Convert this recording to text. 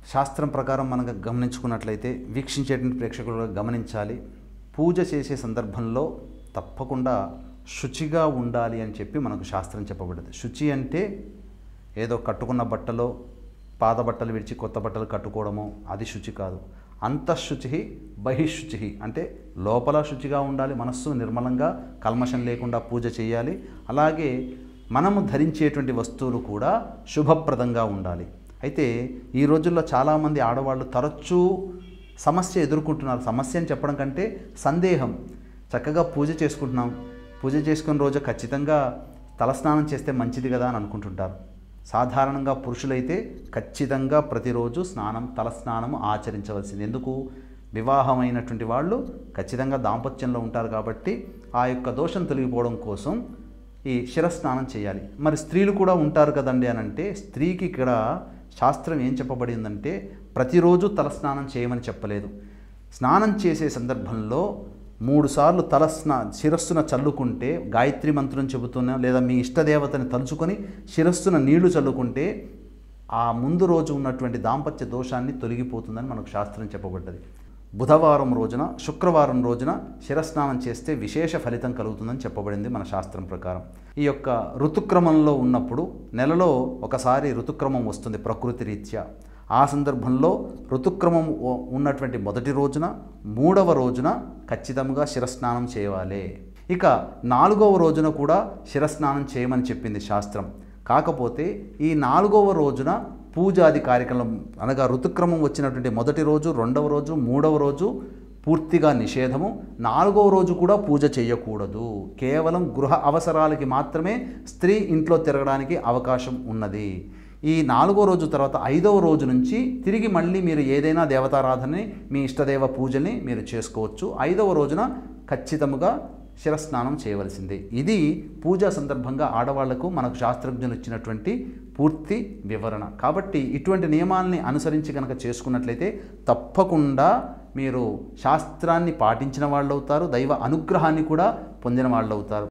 శాస్త్రం ప్రకారం మనకు గమనించుకున్నట్లయితే వీక్షించేటువంటి ప్రేక్షకులు గమనించాలి పూజ చేసే సందర్భంలో తప్పకుండా శుచిగా ఉండాలి అని చెప్పి మనకు శాస్త్రం చెప్పబడింది శుచి అంటే ఏదో కట్టుకున్న బట్టలో పాత బట్టలు విడిచి కొత్త బట్టలు కట్టుకోవడము అది శుచి కాదు అంతఃశుచి బహిశుచి అంటే లోపల శుచిగా ఉండాలి మనస్సు నిర్మలంగా కల్మషం లేకుండా పూజ చేయాలి అలాగే మనము ధరించేటువంటి వస్తువులు కూడా శుభప్రదంగా ఉండాలి అయితే ఈ రోజుల్లో చాలామంది ఆడవాళ్ళు తరచూ సమస్య ఎదుర్కొంటున్నారు సమస్య అని చెప్పడం కంటే సందేహం చక్కగా పూజ చేసుకుంటున్నాం పూజ చేసుకున్న రోజు ఖచ్చితంగా తలస్నానం చేస్తే మంచిది కదా అని అనుకుంటుంటారు సాధారణంగా పురుషులైతే ఖచ్చితంగా ప్రతిరోజు స్నానం తలస్నానం ఆచరించవలసింది ఎందుకు వివాహమైనటువంటి వాళ్ళు ఖచ్చితంగా దాంపత్యంలో ఉంటారు కాబట్టి ఆ యొక్క దోషం తొలగిపోవడం కోసం ఈ శిరస్నానం చేయాలి మరి స్త్రీలు కూడా ఉంటారు కదండి అని అంటే స్త్రీకి ఇక్కడ శాస్త్రం ఏం చెప్పబడిందంటే ప్రతిరోజు తలస్నానం చేయమని చెప్పలేదు స్నానం చేసే సందర్భంలో మూడు సార్లు తల స్నా శిరస్సున చల్లుకుంటే గాయత్రి మంత్రం చెబుతున్నా లేదా మీ ఇష్టదేవతని తలుచుకొని శిరస్సున నీళ్లు చల్లుకుంటే ఆ ముందు రోజు ఉన్నటువంటి దాంపత్య దోషాన్ని తొలగిపోతుందని మనకు శాస్త్రం చెప్పబడ్డది బుధవారం రోజున శుక్రవారం రోజున శిరస్నానం చేస్తే విశేష ఫలితం కలుగుతుందని చెప్పబడింది మన శాస్త్రం ప్రకారం ఈ యొక్క ఋతుక్రమంలో ఉన్నప్పుడు నెలలో ఒకసారి ఋతుక్రమం వస్తుంది ప్రకృతి రీత్యా ఆ సందర్భంలో ఋతుక్రమం ఉ- ఉన్నటువంటి మొదటి రోజున మూడవ రోజున ఖచ్చితంగా శిరస్నానం చేయాలి ఇక నాలుగవ రోజున కూడా శిరస్నానం చేయమని చెప్పింది శాస్త్రం కాకపోతే ఈ నాలుగవ రోజున పూజాది కార్యక్రమం అనగా ఋతుక్రమం వచ్చినటువంటి మొదటి రోజు రెండవ రోజు మూడవ రోజు పూర్తిగా నిషేధము నాలుగవ రోజు కూడా పూజ చేయకూడదు కేవలం గృహ అవసరాలకి మాత్రమే స్త్రీ ఇంట్లో తిరగడానికి అవకాశం ఉన్నది ఈ నాలుగో రోజు తర్వాత ఐదవ రోజు నుంచి తిరిగి మళ్ళీ మీరు ఏదైనా దేవతారాధనని మీ ఇష్టదేవ పూజని మీరు చేసుకోవచ్చు ఐదవ రోజున ఖచ్చితముగా శిరస్నానం చేయవలసిందే ఇది పూజా సందర్భంగా ఆడవాళ్లకు మనకు శాస్త్రజ్ఞులు ఇచ్చినటువంటి పూర్తి వివరణ కాబట్టి ఇటువంటి నియమాల్ని అనుసరించి కనుక చేసుకున్నట్లయితే తప్పకుండా మీరు శాస్త్రాన్ని పాటించిన వాళ్ళు అవుతారు దైవ అనుగ్రహాన్ని కూడా పొందిన వాళ్ళు అవుతారు